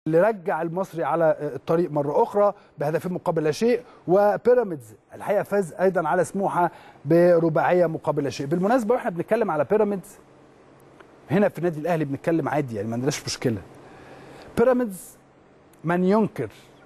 اللي رجع المصري على الطريق مره اخرى بهدفين مقابل لا شيء وبيراميدز الحقيقه فاز ايضا على سموحه برباعيه مقابل لا شيء بالمناسبه واحنا بنتكلم على بيراميدز هنا في النادي الاهلي بنتكلم عادي يعني ما عندناش مشكله بيراميدز من ينكر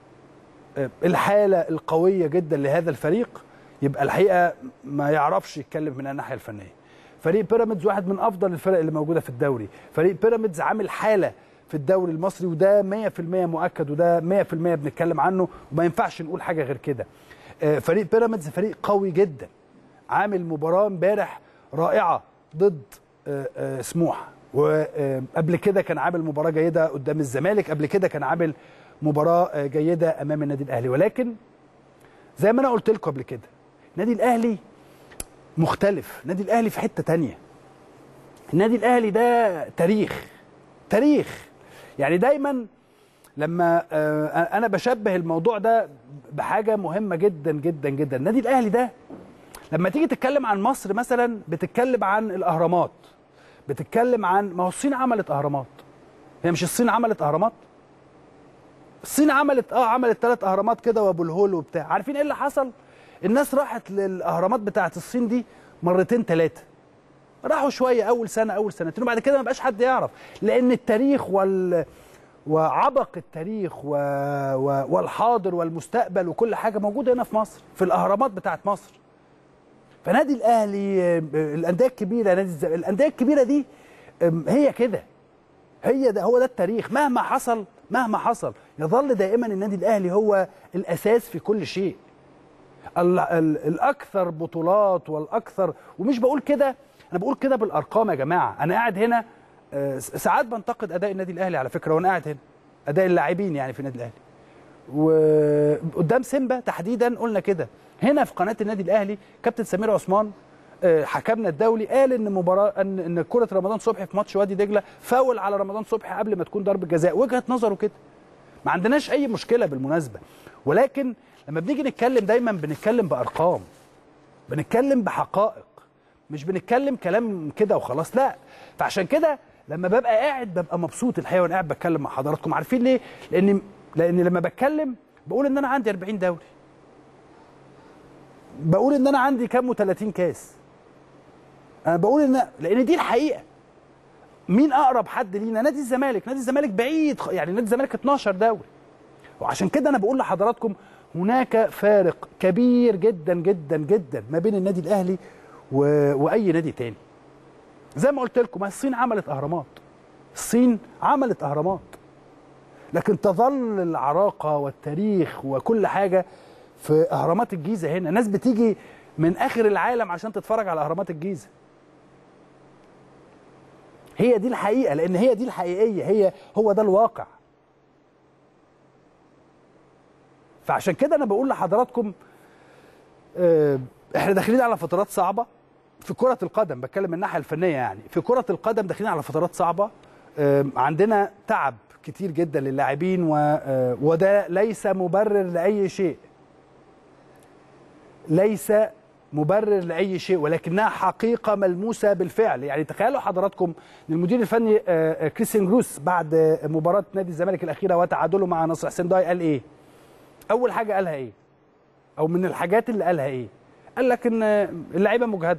الحاله القويه جدا لهذا الفريق يبقى الحقيقه ما يعرفش يتكلم من الناحيه الفنيه فريق بيراميدز واحد من افضل الفرق اللي موجوده في الدوري فريق بيراميدز عامل حاله في الدوري المصري وده 100% مؤكد وده 100% بنتكلم عنه وما ينفعش نقول حاجه غير كده فريق بيراميدز فريق قوي جدا عامل مباراه امبارح رائعه ضد سموحه وقبل كده كان عامل مباراه جيده قدام الزمالك قبل كده كان عامل مباراه جيده امام النادي الاهلي ولكن زي ما انا قلت لكم قبل كده النادي الاهلي مختلف النادي الاهلي في حته تانية النادي الاهلي ده تاريخ تاريخ يعني دايما لما انا بشبه الموضوع ده بحاجه مهمه جدا جدا جدا النادي الاهلي ده لما تيجي تتكلم عن مصر مثلا بتتكلم عن الاهرامات بتتكلم عن ما هو الصين عملت اهرامات هي مش الصين عملت اهرامات الصين عملت اه عملت ثلاث اهرامات كده وابو الهول وبتاع عارفين ايه اللي حصل الناس راحت للاهرامات بتاعه الصين دي مرتين ثلاثه راحوا شويه اول سنه اول سنتين وبعد كده ما بقاش حد يعرف لان التاريخ وال وعبق التاريخ و... و... والحاضر والمستقبل وكل حاجه موجوده هنا في مصر في الاهرامات بتاعه مصر فنادي الاهلي الانديه الكبيره نادي الز... الانديه الكبيره دي هي كده هي ده هو ده التاريخ مهما حصل مهما حصل يظل دائما النادي الاهلي هو الاساس في كل شيء ال... ال... الاكثر بطولات والاكثر ومش بقول كده انا بقول كده بالارقام يا جماعه انا قاعد هنا ساعات بنتقد اداء النادي الاهلي على فكره وانا قاعد هنا اداء اللاعبين يعني في النادي الاهلي وقدام سيمبا تحديدا قلنا كده هنا في قناه النادي الاهلي كابتن سمير عثمان حكمنا الدولي قال ان مباراه ان ان كره رمضان صبحي في ماتش وادي دجله فاول على رمضان صبحي قبل ما تكون ضربه جزاء وجهه نظره كده ما عندناش اي مشكله بالمناسبه ولكن لما بنيجي نتكلم دايما بنتكلم بارقام بنتكلم بحقائق مش بنتكلم كلام كده وخلاص لا فعشان كده لما ببقى قاعد ببقى مبسوط الحقيقه وانا قاعد بتكلم مع حضراتكم عارفين ليه لان لان لما بتكلم بقول ان انا عندي 40 دوري بقول ان انا عندي كام و30 كاس انا بقول ان لان دي الحقيقه مين اقرب حد لينا نادي الزمالك نادي الزمالك بعيد يعني نادي الزمالك 12 دوري وعشان كده انا بقول لحضراتكم هناك فارق كبير جدا جدا جدا ما بين النادي الاهلي و... واي نادي تاني زي ما قلت لكم الصين عملت اهرامات الصين عملت اهرامات لكن تظل العراقه والتاريخ وكل حاجه في اهرامات الجيزه هنا ناس بتيجي من اخر العالم عشان تتفرج على اهرامات الجيزه هي دي الحقيقه لان هي دي الحقيقيه هي هو ده الواقع فعشان كده انا بقول لحضراتكم اه احنا داخلين على فترات صعبه في كره القدم بتكلم من الناحيه الفنيه يعني في كره القدم داخلين على فترات صعبه اه عندنا تعب كتير جدا للاعبين وده ليس مبرر لاي شيء ليس مبرر لاي شيء ولكنها حقيقه ملموسه بالفعل يعني تخيلوا حضراتكم ان المدير الفني كريستيان جروس بعد مباراه نادي الزمالك الاخيره وتعادله مع نصر حسين داي قال ايه اول حاجه قالها ايه او من الحاجات اللي قالها ايه قال لك ان اللعيبه مجهده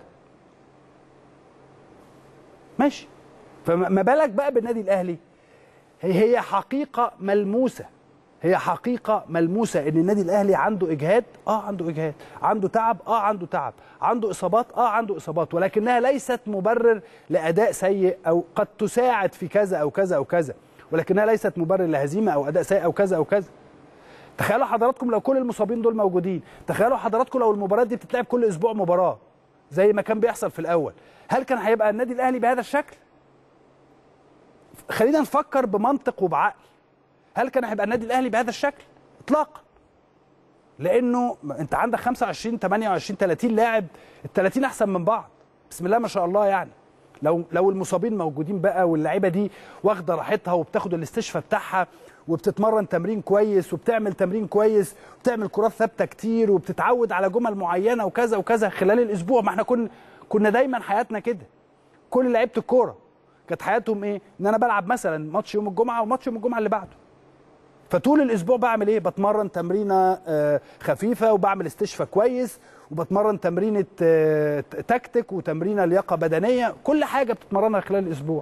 ماشي فما بالك بقى بالنادي الاهلي هي حقيقه ملموسه هي حقيقه ملموسه ان النادي الاهلي عنده اجهاد اه عنده اجهاد عنده تعب اه عنده تعب عنده اصابات اه عنده اصابات ولكنها ليست مبرر لاداء سيء او قد تساعد في كذا او كذا او كذا ولكنها ليست مبرر لهزيمه او اداء سيء او كذا او كذا تخيلوا حضراتكم لو كل المصابين دول موجودين تخيلوا حضراتكم لو المباريات دي بتتلعب كل اسبوع مباراه زي ما كان بيحصل في الاول هل كان هيبقى النادي الاهلي بهذا الشكل خلينا نفكر بمنطق وبعقل هل كان هيبقى النادي الاهلي بهذا الشكل اطلاقا لانه انت عندك 25 28 30 لاعب ال 30 احسن من بعض بسم الله ما شاء الله يعني لو لو المصابين موجودين بقى واللعيبه دي واخده راحتها وبتاخد الاستشفاء بتاعها وبتتمرن تمرين كويس وبتعمل تمرين كويس وبتعمل كرات ثابته كتير وبتتعود على جمل معينه وكذا وكذا خلال الاسبوع ما احنا كنا كنا دايما حياتنا كده كل لعيبه الكوره كانت حياتهم ايه ان انا بلعب مثلا ماتش يوم الجمعه وماتش يوم الجمعه اللي بعده فطول الاسبوع بعمل ايه بتمرن تمرينه آه، خفيفه وبعمل استشفاء كويس وبتمرن تمرينه آه، تكتيك وتمرينه لياقه بدنيه كل حاجه بتتمرنها خلال الاسبوع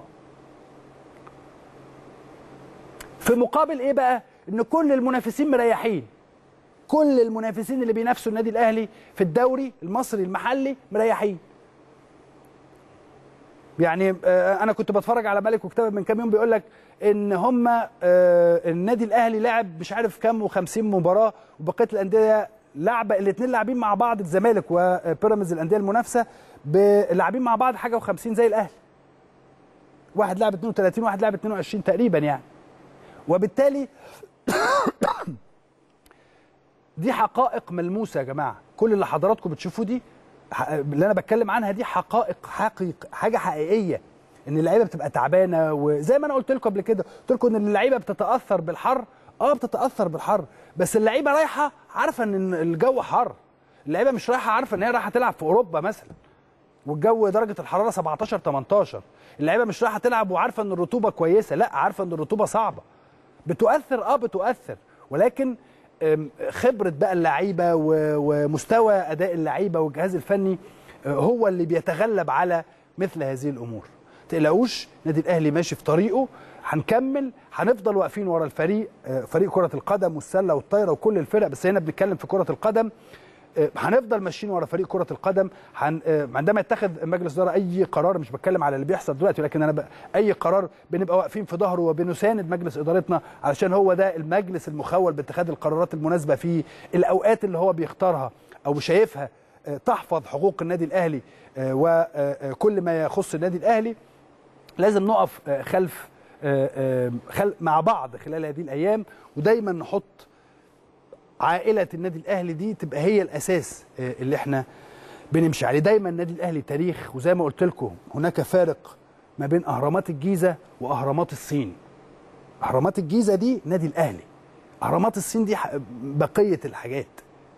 في مقابل ايه بقى ان كل المنافسين مريحين كل المنافسين اللي بينافسوا النادي الاهلي في الدوري المصري المحلي مريحين يعني آه، انا كنت بتفرج على ملك وكتاب من كام يوم بيقول لك ان هم آه، النادي الاهلي لعب مش عارف كام و50 مباراه وبقيه الانديه لعبه الاثنين لاعبين مع بعض الزمالك وبيراميدز الانديه المنافسه ب- لاعبين مع بعض حاجه و50 زي الاهلي واحد لعب 32 واحد لعب 22 تقريبا يعني وبالتالي دي حقائق ملموسه يا جماعه كل اللي حضراتكم بتشوفوه دي ح- اللي انا بتكلم عنها دي حقائق حقيق حاجه حقيقيه ان اللعيبه بتبقى تعبانه وزي ما انا قلت لكم قبل كده قلت لكم ان اللعيبه بتتاثر بالحر اه بتتاثر بالحر بس اللعيبه رايحه عارفه ان الجو حر اللعيبه مش رايحه عارفه ان هي رايحه تلعب في اوروبا مثلا والجو درجه الحراره 17 18 اللعيبه مش رايحه تلعب وعارفه ان الرطوبه كويسه لا عارفه ان الرطوبه صعبه بتؤثر اه بتؤثر ولكن أم، خبره بقى اللعيبه و- ومستوى اداء اللعيبه والجهاز الفني آه، هو اللي بيتغلب على مثل هذه الامور تقلقوش النادي الاهلي ماشي في طريقه هنكمل هنفضل واقفين ورا الفريق آه، فريق كره القدم والسله والطايره وكل الفرق بس هنا بنتكلم في كره القدم آه، هنفضل ماشيين ورا فريق كره القدم هن... آه، عندما يتخذ مجلس اداره اي قرار مش بتكلم على اللي بيحصل دلوقتي ولكن انا ب... اي قرار بنبقى واقفين في ظهره وبنساند مجلس ادارتنا علشان هو ده المجلس المخول باتخاذ القرارات المناسبه في الاوقات اللي هو بيختارها او شايفها آه، تحفظ حقوق النادي الاهلي آه، وكل ما يخص النادي الاهلي لازم نقف آه، خلف آه، آه، خل... مع بعض خلال هذه الايام ودايما نحط عائله النادي الاهلي دي تبقى هي الاساس آه، اللي احنا بنمشي عليه دايما النادي الاهلي تاريخ وزي ما قلت لكم هناك فارق ما بين اهرامات الجيزه واهرامات الصين اهرامات الجيزه دي نادي الاهلي اهرامات الصين دي ح- بقيه الحاجات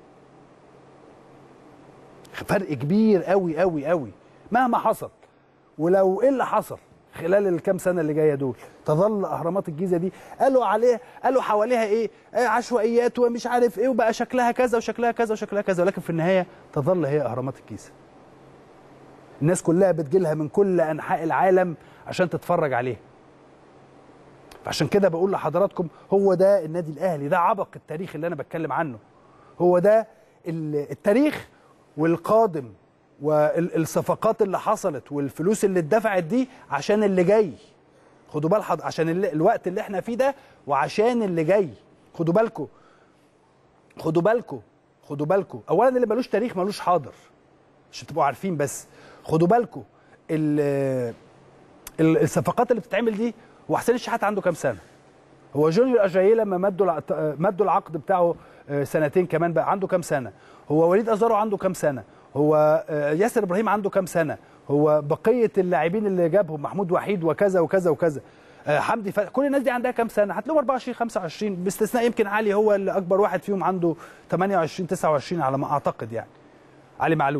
فرق كبير قوي قوي قوي مهما حصل ولو ايه اللي حصل خلال الكام سنه اللي جايه دول تظل اهرامات الجيزه دي قالوا عليها قالوا حواليها ايه آه عشوائيات ومش عارف ايه وبقى شكلها كذا وشكلها كذا وشكلها كذا ولكن في النهايه تظل هي اهرامات الجيزه الناس كلها بتجيلها من كل انحاء العالم عشان تتفرج عليها فعشان كده بقول لحضراتكم هو ده النادي الاهلي ده عبق التاريخ اللي انا بتكلم عنه هو ده ال- التاريخ والقادم والصفقات اللي حصلت والفلوس اللي اتدفعت دي عشان اللي جاي خدوا بال حض... عشان ال- الوقت اللي احنا فيه ده وعشان اللي جاي خدوا بالكم خدوا بالكم خدوا بالكم اولا اللي ملوش تاريخ ملوش حاضر عشان تبقوا عارفين بس خدوا بالكم ال- ال- الصفقات اللي بتتعمل دي هو حسين الشحات عنده كام سنه هو جونيور اجاييه لما مدوا الع- مدوا العقد بتاعه آه، سنتين كمان بقى عنده كام سنه هو وليد ازارو عنده كام سنه هو آه، ياسر ابراهيم عنده كام سنه هو بقيه اللاعبين اللي جابهم محمود وحيد وكذا وكذا وكذا آه، حمدي فتحي كل الناس دي عندها كام سنه هتلاقيهم 24 25 باستثناء يمكن علي هو اللي اكبر واحد فيهم عنده 28 29 على ما اعتقد يعني علي معلول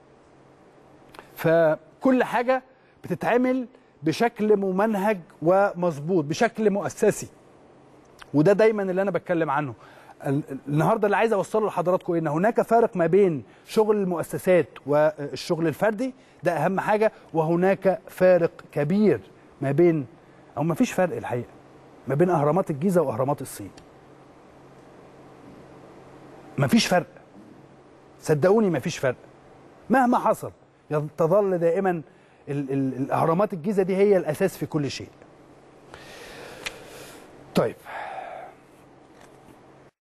فكل حاجه بتتعمل بشكل ممنهج ومظبوط بشكل مؤسسي وده دايما اللي انا بتكلم عنه ال- النهارده اللي عايز اوصله لحضراتكم إيه؟ ان هناك فارق ما بين شغل المؤسسات والشغل الفردي ده اهم حاجه وهناك فارق كبير ما بين او ما فيش فرق الحقيقه ما بين اهرامات الجيزه واهرامات الصين ما فيش فرق صدقوني ما فيش فرق مهما حصل يظ- تظل دائما ال ال الاهرامات الجيزه دي هي الاساس في كل شيء طيب